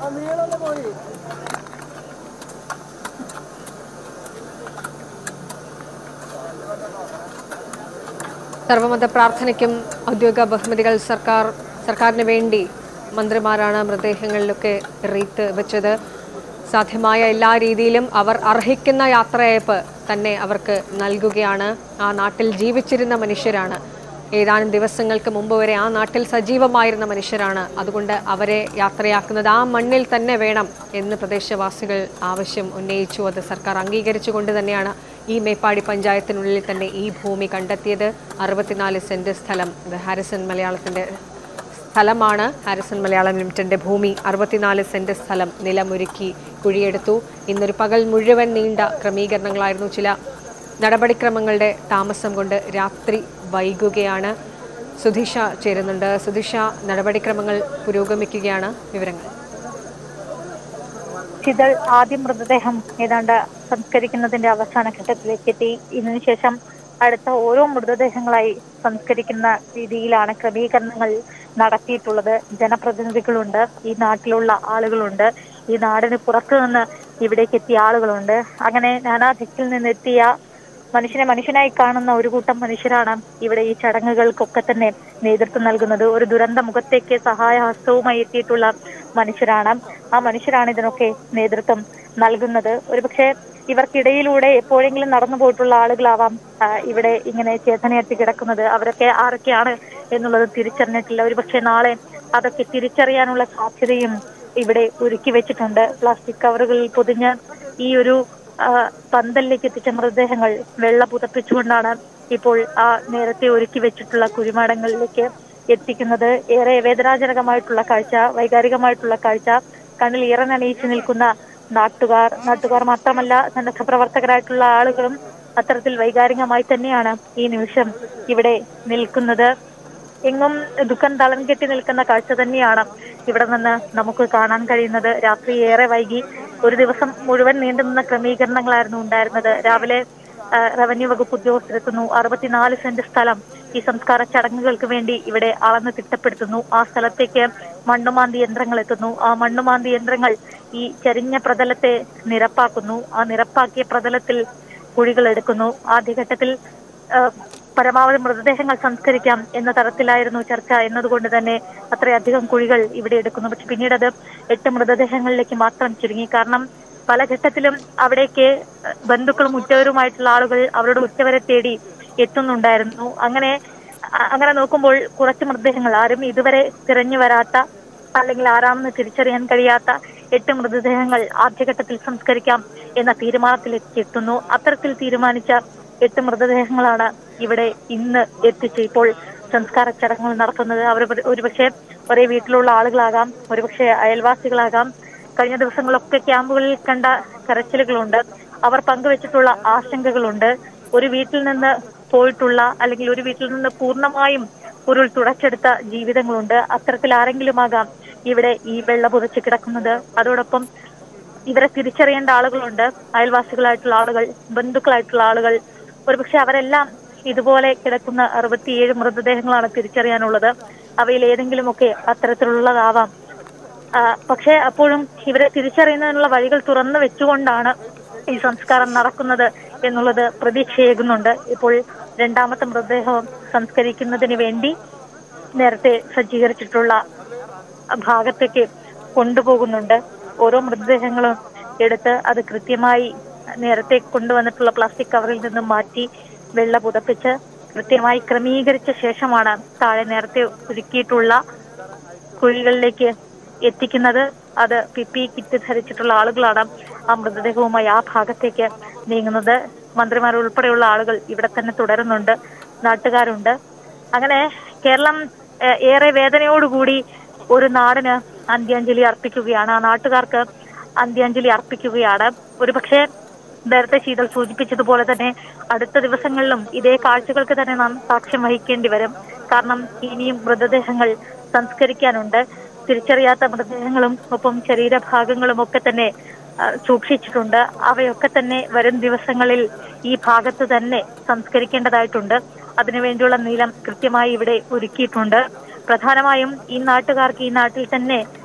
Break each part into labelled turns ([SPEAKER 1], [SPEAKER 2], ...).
[SPEAKER 1] സർവമത പ്രാർത്ഥനയ്ക്കും ഔദ്യോഗിക ബഹുമതികൾ സർക്കാർ സർക്കാരിന് വേണ്ടി മന്ത്രിമാരാണ് മൃതദേഹങ്ങളിലൊക്കെ റീത്ത് വെച്ചത് സാധ്യമായ എല്ലാ രീതിയിലും അവർ അർഹിക്കുന്ന യാത്രയയപ്പ് തന്നെ അവർക്ക് നൽകുകയാണ് ആ നാട്ടിൽ ജീവിച്ചിരുന്ന മനുഷ്യരാണ് ഏതാനും ദിവസങ്ങൾക്ക് മുമ്പ് വരെ ആ നാട്ടിൽ സജീവമായിരുന്ന മനുഷ്യരാണ് അതുകൊണ്ട് അവരെ യാത്രയാക്കുന്നത് ആ മണ്ണിൽ തന്നെ വേണം എന്ന് പ്രദേശവാസികൾ ആവശ്യം ഉന്നയിച്ചു അത് സർക്കാർ അംഗീകരിച്ചുകൊണ്ട് തന്നെയാണ് ഈ മേപ്പാടി പഞ്ചായത്തിനുള്ളിൽ തന്നെ ഈ ഭൂമി കണ്ടെത്തിയത് അറുപത്തിനാല് സെന്റ് സ്ഥലം ഇത് ഹാരിസൺ മലയാളത്തിന്റെ സ്ഥലമാണ് ഹാരിസൺ മലയാളം ലിമിറ്റഡിന്റെ ഭൂമി അറുപത്തിനാല് സെന്റ് സ്ഥലം നിലമൊരുക്കി കുഴിയെടുത്തു ഇന്നൊരു പകൽ മുഴുവൻ നീണ്ട ക്രമീകരണങ്ങളായിരുന്നു ചില നടപടിക്രമങ്ങളുടെ താമസം കൊണ്ട് രാത്രി വൈകുകയാണ് സുധിഷ ചേരുന്നുണ്ട് സുധിഷ നടപടിക്രമങ്ങൾ പുരോഗമിക്കുകയാണ് വിവരങ്ങൾ
[SPEAKER 2] ചിതൽ ആദ്യ മൃതദേഹം ഏതാണ്ട് സംസ്കരിക്കുന്നതിന്റെ അവസാന ഘട്ടത്തിലേക്ക് എത്തി ഇതിനുശേഷം അടുത്ത ഓരോ മൃതദേഹങ്ങളായി സംസ്കരിക്കുന്ന രീതിയിലാണ് ക്രമീകരണങ്ങൾ നടത്തിയിട്ടുള്ളത് ജനപ്രതിനിധികളുണ്ട് ഈ നാട്ടിലുള്ള ആളുകളുണ്ട് ഈ നാടിന് പുറത്തു നിന്ന് ഇവിടേക്ക് എത്തിയ ആളുകളുണ്ട് അങ്ങനെ നാനാദിക്കിൽ നിന്നെത്തിയ മനുഷ്യനെ മനുഷ്യനായി കാണുന്ന ഒരു കൂട്ടം മനുഷ്യരാണ് ഇവിടെ ഈ ചടങ്ങുകൾക്കൊക്കെ തന്നെ നേതൃത്വം നൽകുന്നത് ഒരു ദുരന്ത മുഖത്തേക്ക് സഹായഹസ്തവുമായി എത്തിയിട്ടുള്ള മനുഷ്യരാണ് ആ മനുഷ്യരാണ് ഇതിനൊക്കെ നേതൃത്വം നൽകുന്നത് ഒരുപക്ഷെ ഇവർക്കിടയിലൂടെ എപ്പോഴെങ്കിലും നടന്നു പോയിട്ടുള്ള ആളുകളാവാം ആ, ഇവിടെ ഇങ്ങനെ ചേതനയറ്റ് കിടക്കുന്നത് അവരൊക്കെ ആരൊക്കെയാണ് എന്നുള്ളത് തിരിച്ചറിഞ്ഞിട്ടില്ല ഒരുപക്ഷെ നാളെ അതൊക്കെ തിരിച്ചറിയാനുള്ള സാധ്യതയും ഇവിടെ ഒരുക്കി വെച്ചിട്ടുണ്ട് പ്ലാസ്റ്റിക് കവറുകളിൽ പൊതിഞ്ഞ് ഈ ഒരു ആ, പന്തലിലേക്ക് എത്തിച്ച മൃതദേഹങ്ങൾ വെള്ള പുതപ്പിച്ചുകൊണ്ടാണ് ഇപ്പോൾ ആ നേരത്തെ ഒരുക്കി വെച്ചിട്ടുള്ള കുഴിമാടങ്ങളിലേക്ക് എത്തിക്കുന്നത് ഏറെ വേദനാജനകമായിട്ടുള്ള കാഴ്ച വൈകാരികമായിട്ടുള്ള കാഴ്ച കണ്ണിൽ ഏറെ നനയിച്ചു നിൽക്കുന്ന നാട്ടുകാർ നാട്ടുകാർ മാത്രമല്ല സന്നദ്ധ പ്രവർത്തകരായിട്ടുള്ള ആളുകളും അത്തരത്തിൽ വൈകാരികമായി തന്നെയാണ് ഈ നിമിഷം ഇവിടെ നിൽക്കുന്നത് എങ്ങും ദുഃഖം തളം കെട്ടി നിൽക്കുന്ന കാഴ്ച തന്നെയാണ് ഇവിടെ നിന്ന് നമുക്ക് കാണാൻ കഴിയുന്നത് രാത്രി ഏറെ വൈകി ഒരു ദിവസം മുഴുവൻ നീണ്ടുനിന്ന ക്രമീകരണങ്ങളായിരുന്നു ഉണ്ടായിരുന്നത് രാവിലെ ആ, റവന്യൂ വകുപ്പ് ഉദ്യോഗസ്ഥരെത്തുന്നു അറുപത്തിനാല് സെന്റ് സ്ഥലം ഈ സംസ്കാര ചടങ്ങുകൾക്ക് വേണ്ടി ഇവിടെ അളന്ന് തിട്ടപ്പെടുത്തുന്നു ആ സ്ഥലത്തേക്ക് മണ്ണുമാന്തി യന്ത്രങ്ങൾ എത്തുന്നു ആ മണ്ണുമാന്തി യന്ത്രങ്ങൾ ഈ ചരിഞ്ഞ പ്രതലത്തെ നിരപ്പാക്കുന്നു ആ നിരപ്പാക്കിയ പ്രതലത്തിൽ കുഴികൾ എടുക്കുന്നു ആദ്യഘട്ടത്തിൽ ആ, പരമാവധി മൃതദേഹങ്ങൾ സംസ്കരിക്കാം എന്ന തരത്തിലായിരുന്നു ചർച്ച എന്നതുകൊണ്ട് തന്നെ അത്രയധികം കുഴികൾ ഇവിടെ എടുക്കുന്നു പക്ഷെ പിന്നീട് അത് എട്ട് മൃതദേഹങ്ങളിലേക്ക് മാത്രം ചുരുങ്ങി കാരണം പല ഘട്ടത്തിലും അവിടേക്ക് ബന്ധുക്കളും ഉറ്റവരുമായിട്ടുള്ള ആളുകൾ അവരുടെ ഉറ്റവരെ തേടി എത്തുന്നുണ്ടായിരുന്നു അങ്ങനെ അ- അങ്ങനെ നോക്കുമ്പോൾ കുറച്ച് മൃതദേഹങ്ങൾ ആരും ഇതുവരെ തിരഞ്ഞു വരാത്ത അല്ലെങ്കിൽ ആരാണെന്ന് തിരിച്ചറിയാൻ കഴിയാത്ത എട്ട് മൃതദേഹങ്ങൾ ആദ്യഘട്ടത്തിൽ സംസ്കരിക്കാം എന്ന തീരുമാനത്തിലേക്ക് എത്തുന്നു അത്തരത്തിൽ തീരുമാനിച്ച എട്ട് മൃതദേഹങ്ങളാണ് ഇവിടെ ഇന്ന് എത്തിച്ച് ഇപ്പോൾ സംസ്കാര ചടങ്ങുകൾ നടത്തുന്നത് അവർ ഒരുപക്ഷെ ഒരേ വീട്ടിലുള്ള ആളുകളാകാം ഒരുപക്ഷെ അയൽവാസികളാകാം കഴിഞ്ഞ ദിവസങ്ങളൊക്കെ ക്യാമ്പുകളിൽ കണ്ട കരച്ചിലുകളുണ്ട് അവർ പങ്കുവച്ചിട്ടുള്ള ആശങ്കകളുണ്ട് ഒരു വീട്ടിൽ നിന്ന് പോയിട്ടുള്ള അല്ലെങ്കിൽ ഒരു വീട്ടിൽ നിന്ന് പൂർണ്ണമായും ഉരുൾ തുടച്ചെടുത്ത ജീവിതങ്ങളുണ്ട് അത്തരത്തിൽ ആരെങ്കിലുമാകാം ഇവിടെ ഈ വെള്ള പുതച്ച് കിടക്കുന്നത് അതോടൊപ്പം ഇവരെ തിരിച്ചറിയേണ്ട ആളുകളുണ്ട് അയൽവാസികളായിട്ടുള്ള ആളുകൾ ബന്ധുക്കളായിട്ടുള്ള ആളുകൾ ഒരുപക്ഷെ അവരെല്ലാം ഇതുപോലെ കിടക്കുന്ന അറുപത്തിയേഴ് മൃതദേഹങ്ങളാണ് തിരിച്ചറിയാനുള്ളത് അവയിൽ ഏതെങ്കിലുമൊക്കെ അത്തരത്തിലുള്ളതാവാം ആ, പക്ഷേ അപ്പോഴും ഇവരെ തിരിച്ചറിയുന്നതിനുള്ള വഴികൾ തുറന്നു വെച്ചുകൊണ്ടാണ് ഈ സംസ്കാരം നടക്കുന്നത് എന്നുള്ളത് പ്രതീക്ഷയേകുന്നുണ്ട് ഇപ്പോൾ രണ്ടാമത്തെ മൃതദേഹം സംസ്കരിക്കുന്നതിന് വേണ്ടി നേരത്തെ സജ്ജീകരിച്ചിട്ടുള്ള ഭാഗത്തേക്ക് കൊണ്ടുപോകുന്നുണ്ട് ഓരോ മൃതദേഹങ്ങളും എടുത്ത് അത് കൃത്യമായി നേരത്തെ കൊണ്ടുവന്നിട്ടുള്ള പ്ലാസ്റ്റിക് കവറിൽ നിന്നും മാറ്റി വെള്ള പുതപ്പിച്ച് കൃത്യമായി ക്രമീകരിച്ച ശേഷമാണ് താഴെ നേരത്തെ ഒരുക്കിയിട്ടുള്ള കുഴികളിലേക്ക് എത്തിക്കുന്നത് അത് പി പി കിറ്റ് ധരിച്ചിട്ടുള്ള ആളുകളാണ് ആ മൃതദേഹവുമായി ആ ഭാഗത്തേക്ക് നീങ്ങുന്നത് മന്ത്രിമാർ ഉൾപ്പെടെയുള്ള ആളുകൾ ഇവിടെ തന്നെ തുടരുന്നുണ്ട് നാട്ടുകാരുണ്ട് അങ്ങനെ കേരളം ഏഹ്, ഏറെ വേദനയോടുകൂടി ഒരു നാടിന് അന്ത്യാഞ്ജലി അർപ്പിക്കുകയാണ് ആ നാട്ടുകാർക്ക് അന്ത്യാഞ്ജലി അർപ്പിക്കുകയാണ് ഒരുപക്ഷെ നേരത്തെ ശീതൾ സൂചിപ്പിച്ചതുപോലെ തന്നെ അടുത്ത ദിവസങ്ങളിലും ഇതേ കാഴ്ചകൾക്ക് തന്നെ നാം സാക്ഷ്യം വഹിക്കേണ്ടി വരും കാരണം ഇനിയും മൃതദേഹങ്ങൾ സംസ്കരിക്കാനുണ്ട് തിരിച്ചറിയാത്ത മൃതദേഹങ്ങളും ഒപ്പം ശരീരഭാഗങ്ങളും ഒക്കെ തന്നെ ആ, സൂക്ഷിച്ചിട്ടുണ്ട് അവയൊക്കെ തന്നെ വരും ദിവസങ്ങളിൽ ഈ ഭാഗത്ത് തന്നെ സംസ്കരിക്കേണ്ടതായിട്ടുണ്ട് അതിനുവേണ്ടിയുള്ള നീളം കൃത്യമായി ഇവിടെ ഒരുക്കിയിട്ടുണ്ട് പ്രധാനമായും ഈ നാട്ടുകാർക്ക് ഈ നാട്ടിൽ തന്നെ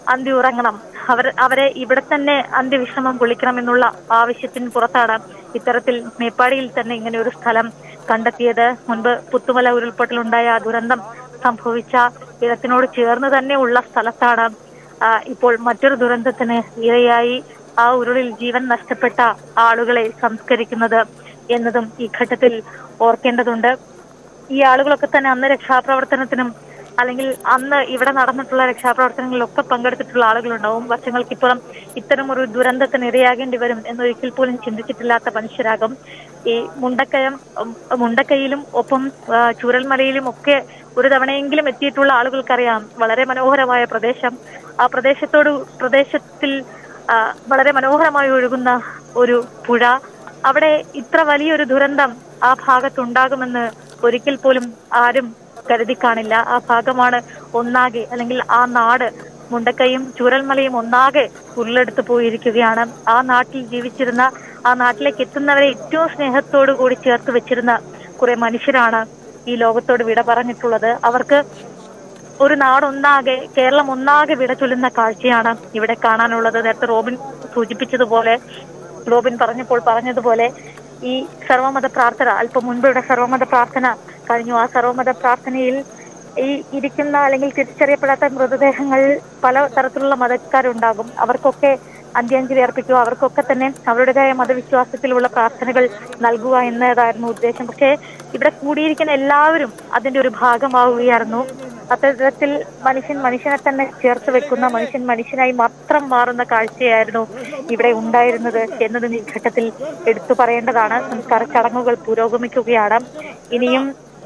[SPEAKER 2] അന്തി ഉറങ്ങണം അവർ അവരെ ഇവിടെ തന്നെ അന്ത്യവിശ്രമം കൊള്ളിക്കണമെന്നുള്ള ആവശ്യത്തിന് പുറത്താണ് ഇത്തരത്തിൽ മേപ്പാടിയിൽ തന്നെ ഇങ്ങനെ ഒരു സ്ഥലം കണ്ടെത്തിയത് മുൻപ് പുത്തുമല ഉരുൾപൊട്ടലുണ്ടായ ആ ദുരന്തം സംഭവിച്ച ഇടത്തിനോട് ചേർന്ന് തന്നെ ഉള്ള സ്ഥലത്താണ് ആ, ഇപ്പോൾ മറ്റൊരു ദുരന്തത്തിന് ഇരയായി ആ ഉരുളിൽ ജീവൻ നഷ്ടപ്പെട്ട ആളുകളെ സംസ്കരിക്കുന്നത് എന്നതും ഈ ഘട്ടത്തിൽ ഓർക്കേണ്ടതുണ്ട് ഈ ആളുകളൊക്കെ തന്നെ അന്ന് രക്ഷാപ്രവർത്തനത്തിനും അല്ലെങ്കിൽ അന്ന് ഇവിടെ നടന്നിട്ടുള്ള രക്ഷാപ്രവർത്തനങ്ങളിലൊക്കെ പങ്കെടുത്തിട്ടുള്ള ആളുകളുണ്ടാവും വർഷങ്ങൾക്കിപ്പുറം ഇത്തരം ഒരു ദുരന്തത്തിന് ഇരയാകേണ്ടി വരും എന്നൊരിക്കൽ പോലും ചിന്തിച്ചിട്ടില്ലാത്ത മനുഷ്യരാകും ഈ മുണ്ടക്കയം ഉം, മുണ്ടക്കയിലും ഒപ്പം ആ, ചൂരൽമലയിലും ഒക്കെ ഒരു തവണയെങ്കിലും എത്തിയിട്ടുള്ള ആളുകൾക്കറിയാം വളരെ മനോഹരമായ പ്രദേശം ആ പ്രദേശത്തോട് പ്രദേശത്തിൽ ആ, വളരെ മനോഹരമായി ഒഴുകുന്ന ഒരു പുഴ അവിടെ ഇത്ര വലിയൊരു ദുരന്തം ആ ഭാഗത്തുണ്ടാകുമെന്ന് ഒരിക്കൽ പോലും ആരും കരുതി കാണില്ല ആ ഭാഗമാണ് ഒന്നാകെ അല്ലെങ്കിൽ ആ നാട് മുണ്ടക്കയും ചൂരൽമലയും ഒന്നാകെ ഉരുളെടുത്ത് പോയിരിക്കുകയാണ് ആ നാട്ടിൽ ജീവിച്ചിരുന്ന ആ നാട്ടിലേക്ക് എത്തുന്നവരെ ഏറ്റവും സ്നേഹത്തോടു കൂടി ചേർത്ത് വെച്ചിരുന്ന കുറെ മനുഷ്യരാണ് ഈ ലോകത്തോട് വിട പറഞ്ഞിട്ടുള്ളത് അവർക്ക് ഒരു നാടൊന്നാകെ കേരളം ഒന്നാകെ വിട ചൊല്ലുന്ന കാഴ്ചയാണ് ഇവിടെ കാണാനുള്ളത് നേരത്തെ റോബിൻ സൂചിപ്പിച്ചതുപോലെ റോബിൻ പറഞ്ഞപ്പോൾ പറഞ്ഞതുപോലെ ഈ സർവമത പ്രാർത്ഥന അല്പം മുൻപ് ഇവിടെ സർവമത പ്രാർത്ഥന കഴിഞ്ഞു ആ സർവമത പ്രാർത്ഥനയിൽ ഈ ഇരിക്കുന്ന അല്ലെങ്കിൽ തിരിച്ചറിയപ്പെടാത്ത മൃതദേഹങ്ങൾ പല തരത്തിലുള്ള മതക്കാരുണ്ടാകും അവർക്കൊക്കെ അന്ത്യാഞ്ജലി അർപ്പിക്കുക അവർക്കൊക്കെ തന്നെ അവരുടേതായ മതവിശ്വാസത്തിലുള്ള പ്രാർത്ഥനകൾ നൽകുക എന്നതായിരുന്നു ഉദ്ദേശം പക്ഷേ ഇവിടെ കൂടിയിരിക്കുന്ന എല്ലാവരും അതിന്റെ ഒരു ഭാഗമാവുകയായിരുന്നു അത്തരത്തിൽ മനുഷ്യൻ മനുഷ്യനെ തന്നെ ചേർത്ത് വെക്കുന്ന മനുഷ്യൻ മനുഷ്യനായി മാത്രം മാറുന്ന കാഴ്ചയായിരുന്നു ഇവിടെ ഉണ്ടായിരുന്നത് എന്നതും ഈ ഘട്ടത്തിൽ എടുത്തു പറയേണ്ടതാണ് സംസ്കാര ചടങ്ങുകൾ പുരോഗമിക്കുകയാണ് ഇനിയും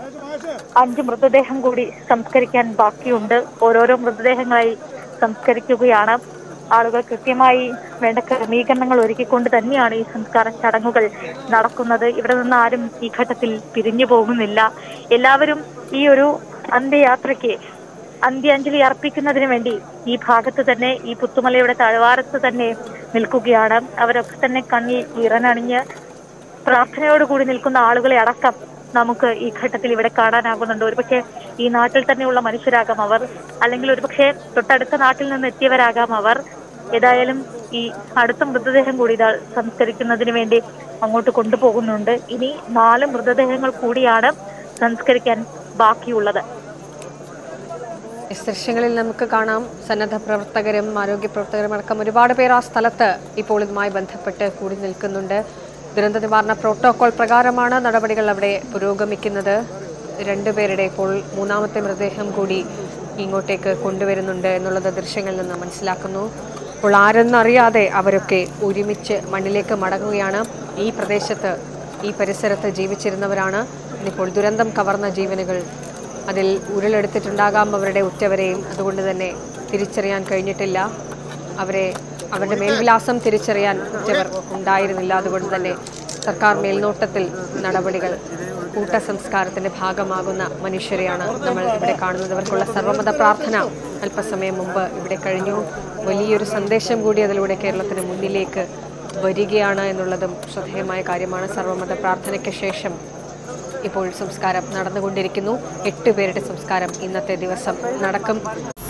[SPEAKER 2] അഞ്ച് മൃതദേഹം കൂടി സംസ്കരിക്കാൻ ബാക്കിയുണ്ട് ഓരോരോ മൃതദേഹങ്ങളായി സംസ്കരിക്കുകയാണ് ആളുകൾ കൃത്യമായി വേണ്ട ക്രമീകരണങ്ങൾ ഒരുക്കിക്കൊണ്ട് തന്നെയാണ് ഈ സംസ്കാര ചടങ്ങുകൾ നടക്കുന്നത് ഇവിടെ നിന്ന് ആരും ഈ ഘട്ടത്തിൽ പിരിഞ്ഞു പോകുന്നില്ല എല്ലാവരും ഈ ഒരു അന്ത്യയാത്രയ്ക്ക് അന്ത്യാഞ്ജലി അർപ്പിക്കുന്നതിന് വേണ്ടി ഈ ഭാഗത്ത് തന്നെ ഈ പുത്തുമലയുടെ താഴ്വാരത്ത് തന്നെ നിൽക്കുകയാണ് അവരൊക്കെ തന്നെ കണ്ണിൽ വിറനണിഞ്ഞ് പ്രാർത്ഥനയോടുകൂടി നിൽക്കുന്ന ആളുകളെ അടക്കം നമുക്ക് ഈ ഘട്ടത്തിൽ ഇവിടെ കാണാനാകുന്നുണ്ട് ഒരുപക്ഷെ ഈ നാട്ടിൽ തന്നെയുള്ള മനുഷ്യരാകാം അവർ അല്ലെങ്കിൽ ഒരുപക്ഷെ തൊട്ടടുത്ത നാട്ടിൽ നിന്ന് എത്തിയവരാകാം അവർ ഏതായാലും ഈ അടുത്ത മൃതദേഹം കൂടി ഇതാ സംസ്കരിക്കുന്നതിന് വേണ്ടി അങ്ങോട്ട് കൊണ്ടുപോകുന്നുണ്ട് ഇനി നാല് മൃതദേഹങ്ങൾ കൂടിയാണ് സംസ്കരിക്കാൻ ബാക്കിയുള്ളത്
[SPEAKER 1] ഈ ദൃശ്യങ്ങളിൽ നമുക്ക് കാണാം സന്നദ്ധ പ്രവർത്തകരും ആരോഗ്യ പ്രവർത്തകരും അടക്കം ഒരുപാട് പേർ ആ സ്ഥലത്ത് ഇപ്പോൾ ഇതുമായി ബന്ധപ്പെട്ട് കൂടി നിൽക്കുന്നുണ്ട് ദുരന്ത നിവാരണ പ്രോട്ടോകോൾ പ്രകാരമാണ് നടപടികൾ അവിടെ പുരോഗമിക്കുന്നത് രണ്ടുപേരുടെ ഇപ്പോൾ മൂന്നാമത്തെ മൃതദേഹം കൂടി ഇങ്ങോട്ടേക്ക് കൊണ്ടുവരുന്നുണ്ട് എന്നുള്ളത് ദൃശ്യങ്ങളിൽ നിന്ന് മനസ്സിലാക്കുന്നു അപ്പോൾ ആരെന്നറിയാതെ അവരൊക്കെ ഒരുമിച്ച് മണ്ണിലേക്ക് മടങ്ങുകയാണ് ഈ പ്രദേശത്ത് ഈ പരിസരത്ത് ജീവിച്ചിരുന്നവരാണ് ഇന്നിപ്പോൾ ദുരന്തം കവർന്ന ജീവനുകൾ അതിൽ ഉരുളെടുത്തിട്ടുണ്ടാകാം അവരുടെ ഉറ്റവരെയും അതുകൊണ്ട് തന്നെ തിരിച്ചറിയാൻ കഴിഞ്ഞിട്ടില്ല അവരെ അവരുടെ മേൽവിലാസം തിരിച്ചറിയാൻ ഉറ്റവർ ഉണ്ടായിരുന്നില്ല അതുകൊണ്ട് തന്നെ സർക്കാർ മേൽനോട്ടത്തിൽ നടപടികൾ കൂട്ട സംസ്കാരത്തിന്റെ ഭാഗമാകുന്ന മനുഷ്യരെയാണ് നമ്മൾ ഇവിടെ കാണുന്നത് അവർക്കുള്ള സർവമത പ്രാർത്ഥന അല്പസമയം മുമ്പ് ഇവിടെ കഴിഞ്ഞു വലിയൊരു സന്ദേശം കൂടി അതിലൂടെ കേരളത്തിന് മുന്നിലേക്ക് വരികയാണ് എന്നുള്ളതും ശ്രദ്ധേയമായ കാര്യമാണ് സർവമത പ്രാർത്ഥനയ്ക്ക് ശേഷം ഇപ്പോൾ സംസ്കാരം നടന്നുകൊണ്ടിരിക്കുന്നു എട്ട് പേരുടെ സംസ്കാരം ഇന്നത്തെ ദിവസം നടക്കും